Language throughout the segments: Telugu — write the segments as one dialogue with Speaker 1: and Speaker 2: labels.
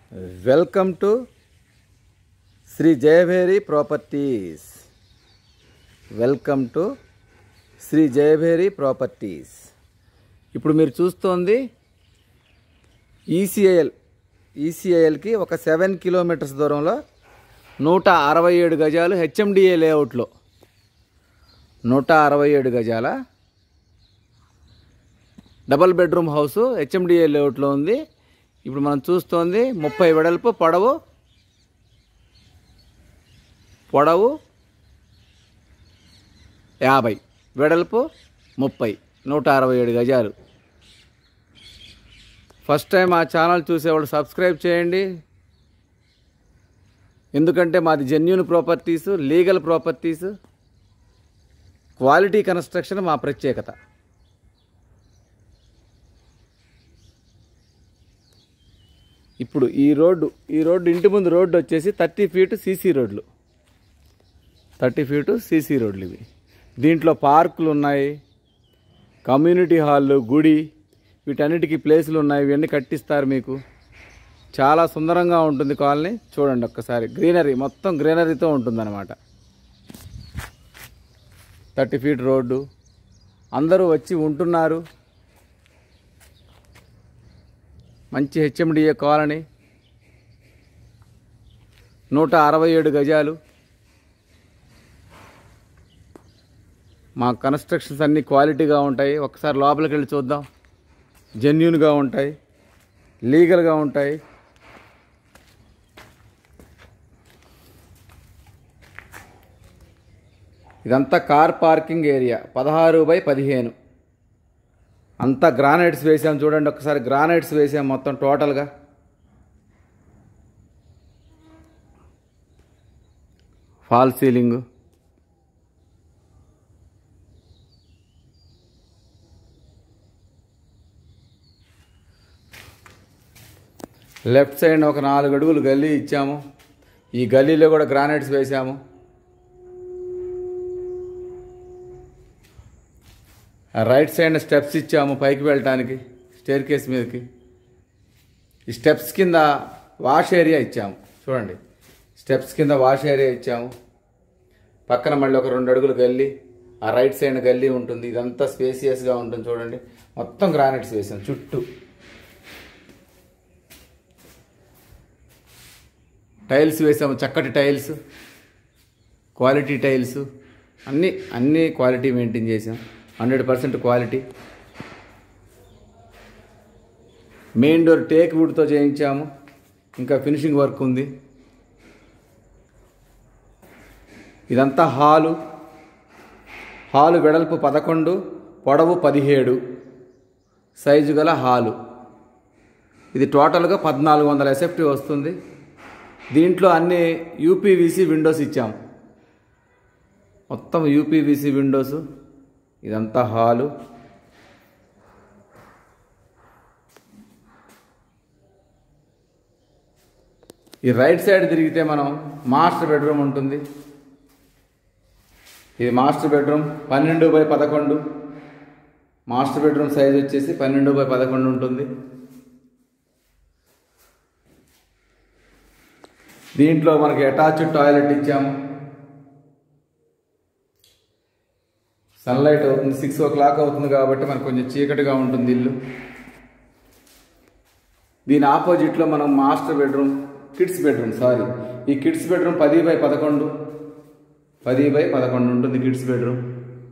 Speaker 1: welcome to Sri Jayabheri properties welcome to Sri Jayabheri properties ఇప్పుడు మీరు చూస్తోంది ఈసీఐఎల్ ఈసీఐఎల్కి ఒక సెవెన్ కిలోమీటర్స్ దూరంలో నూట అరవై ఏడు గజాలు హెచ్ఎండిఏ లేఅవుట్లో నూట అరవై ఏడు గజాల డబల్ బెడ్రూమ్ హౌస్ హెచ్ఎండిఏ లేఅవుట్లో ఉంది ఇప్పుడు మనం చూస్తోంది ముప్పై వెడల్పు పొడవు పొడవు యాభై వెడల్పు ముప్పై నూట అరవై ఏడు గజాలు ఫస్ట్ టైం ఆ ఛానల్ చూసేవాళ్ళు సబ్స్క్రైబ్ చేయండి ఎందుకంటే మాది genuine properties legal properties quality construction మా ప్రత్యేకత ఇప్పుడు ఈ రోడ్డు ఈ రోడ్డు ఇంటి ముందు రోడ్డు వచ్చేసి థర్టీ ఫీట్ సీసీ రోడ్లు థర్టీ ఫీటు సీసీ రోడ్లు ఇవి దీంట్లో పార్కులు ఉన్నాయి కమ్యూనిటీ హాళ్ళు గుడి వీటన్నిటికీ ప్లేసులు ఉన్నాయి ఇవన్నీ కట్టిస్తారు మీకు చాలా సుందరంగా ఉంటుంది కాలనీ చూడండి ఒక్కసారి గ్రీనరీ మొత్తం గ్రీనరీతో ఉంటుందన్నమాట థర్టీ ఫీట్ రోడ్డు అందరూ వచ్చి ఉంటున్నారు మంచి హెచ్ఎండిఏ కాలనీ నూట అరవై ఏడు గజాలు మా కన్స్ట్రక్షన్స్ అన్నీ క్వాలిటీగా ఉంటాయి ఒకసారి లోపలికి వెళ్ళి చూద్దాం జెన్యున్గా ఉంటాయి లీగల్గా ఉంటాయి ఇదంతా కార్ పార్కింగ్ ఏరియా పదహారు బై పదిహేను అంతా గ్రానైట్స్ వేసాం చూడండి ఒకసారి గ్రానైట్స్ వేసాం మొత్తం టోటల్గా ఫాల్ సీలింగ్ లెఫ్ట్ సైడ్ ఒక నాలుగు అడుగులు గల్లీ ఇచ్చాము ఈ గల్లీలో కూడా గ్రానైట్స్ వేసాము రైట్ సైడ్ స్టెప్స్ ఇచ్చాము పైకి వెళ్ళటానికి స్టేర్ కేస్ మీదకి ఈ స్టెప్స్ కింద వాష్ ఏరియా ఇచ్చాము చూడండి స్టెప్స్ కింద వాష్ ఏరియా ఇచ్చాము పక్కన మళ్ళీ ఒక రెండు అడుగులు గల్లీ ఆ రైట్ సైడ్ గల్లీ ఉంటుంది ఇదంతా స్పేసియస్గా ఉంటుంది చూడండి మొత్తం గ్రానైట్స్ వేసాం చుట్టూ టైల్స్ వేసాము చక్కటి టైల్స్ క్వాలిటీ టైల్స్ అన్నీ అన్నీ క్వాలిటీ మెయింటైన్ చేసాం hundred percent quality main door teak వుడ్తో చేయించాము ఇంకా ఫినిషింగ్ వర్క్ ఉంది ఇదంతా హాలు హాలు వెడల్పు పదకొండు పొడవు పదిహేడు సైజు గల హాలు ఇది టోటల్గా పద్నాలుగు వందల ఎస్ఎఫ్టీ వస్తుంది దీంట్లో అన్ని యూపీవీసీ విండోస్ ఇచ్చాం మొత్తం యూపీవీసీ విండోస్ ఇదంతా హాలు ఈ రైట్ సైడ్ తిరిగితే మనం మాస్టర్ బెడ్రూమ్ ఉంటుంది ఇది మాస్టర్ బెడ్రూమ్ పన్నెండు బై పదకొండు మాస్టర్ బెడ్రూమ్ సైజ్ వచ్చేసి పన్నెండు బై పదకొండు ఉంటుంది దీంట్లో మనకి అటాచ్డ్ టాయిలెట్ ఇచ్చాము సన్లైట్ అవుతుంది సిక్స్ ఓ క్లాక్ అవుతుంది కాబట్టి మనకు కొంచెం చీకటిగా ఉంటుంది ఇల్లు దీని ఆపోజిట్లో మనం master bedroom kids bedroom sorry ఈ కిడ్స్ బెడ్రూమ్ పది బై పదకొండు పది బై పదకొండు ఉంటుంది కిడ్స్ బెడ్రూమ్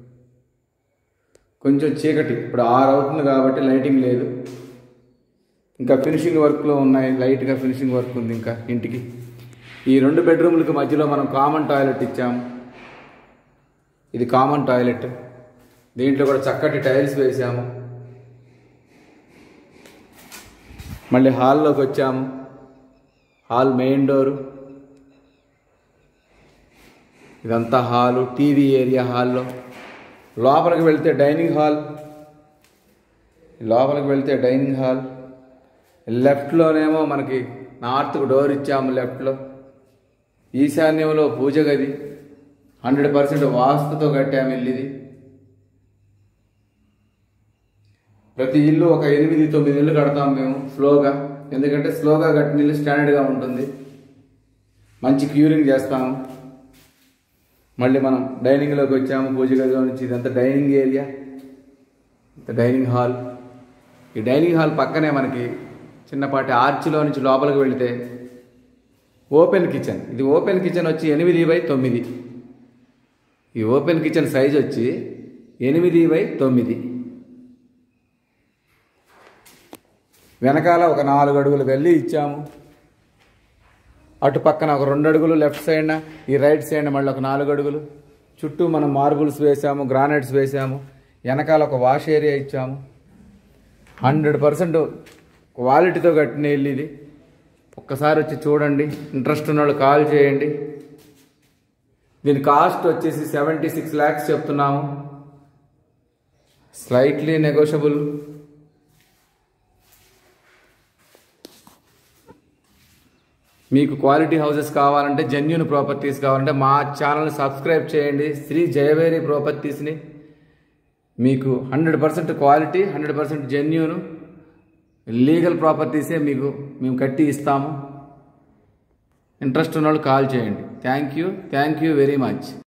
Speaker 1: కొంచెం చీకటి ఇప్పుడు ఆరు అవుతుంది కాబట్టి లైటింగ్ లేదు ఇంకా ఫినిషింగ్ వర్క్లో ఉన్నాయి లైట్గా ఫినిషింగ్ వర్క్ ఉంది ఇంకా ఇంటికి ఈ రెండు బెడ్రూమ్లకి మధ్యలో మనం కామన్ టాయిలెట్ ఇచ్చాము ఇది కామన్ టాయిలెట్ దీంట్లో కూడా చక్కటి టైల్స్ వేసాము మళ్ళీ హాల్లోకి వచ్చాము హాల్ మెయిన్ డోరు ఇదంతా హాలు టీవీ ఏరియా హాల్లో లోపలికి వెళ్తే డైనింగ్ హాల్ లోపలికి వెళ్తే డైనింగ్ హాల్ లెఫ్ట్లోనేమో మనకి నార్త్కు డోర్ ఇచ్చాము లెఫ్ట్లో ఈశాన్యంలో పూజ గది హండ్రెడ్ పర్సెంట్ వాస్తుతో కట్టాము ఇల్లు ఇది ప్రతి ఇల్లు ఒక ఎనిమిది తొమ్మిది ఇల్లు కడతాం మేము స్లోగా ఎందుకంటే స్లోగా కట్టిన ఇల్లు స్టాండర్డ్గా ఉంటుంది మంచి క్యూరింగ్ చేస్తాము మళ్ళీ మనం డైనింగ్లోకి వచ్చాము పూజ గదిలో నుంచి ఇదంతా డైనింగ్ ఏరియా ఇంత డైనింగ్ హాల్ ఈ డైనింగ్ హాల్ పక్కనే మనకి చిన్నపాటి ఆర్చ్లో నుంచి లోపలికి వెళితే ఓపెన్ కిచెన్ ఇది ఓపెన్ కిచెన్ వచ్చి ఎనిమిది బై తొమ్మిది ఈ ఓపెన్ కిచెన్ సైజ్ వచ్చి ఎనిమిది బై తొమ్మిది వెనకాల ఒక నాలుగు అడుగులు వెళ్ళి ఇచ్చాము అటు పక్కన ఒక రెండు అడుగులు లెఫ్ట్ సైడ్న ఈ రైట్ సైడ్న మళ్ళీ ఒక నాలుగు అడుగులు చుట్టూ మనం మార్బుల్స్ వేసాము గ్రానైట్స్ వేసాము వెనకాల ఒక వాష్ ఏరియా ఇచ్చాము హండ్రెడ్ పర్సెంట్ క్వాలిటీతో కట్టిన ఇల్లు ఇది ఒక్కసారి వచ్చి చూడండి ఇంట్రెస్ట్ ఉన్న వాళ్ళు కాల్ చేయండి దీని కాస్ట్ వచ్చేసి సెవెంటీ సిక్స్ ల్యాక్స్ చెప్తున్నాము స్లైట్లీ నెగోషియబుల్ మీకు క్వాలిటీ హౌసెస్ కావాలంటే జెన్యున్ ప్రాపర్టీస్ కావాలంటే మా ఛానల్ని సబ్స్క్రైబ్ చేయండి శ్రీ జయవేరి ప్రాపర్టీస్ని మీకు hundred percent quality hundred percent genuine legal ప్రాపర్టీసే మీకు మేము కట్టి ఇస్తాము ఇంట్రెస్ట్ ఉన్న వాళ్ళు కాల్ చేయండి thank you thank you very much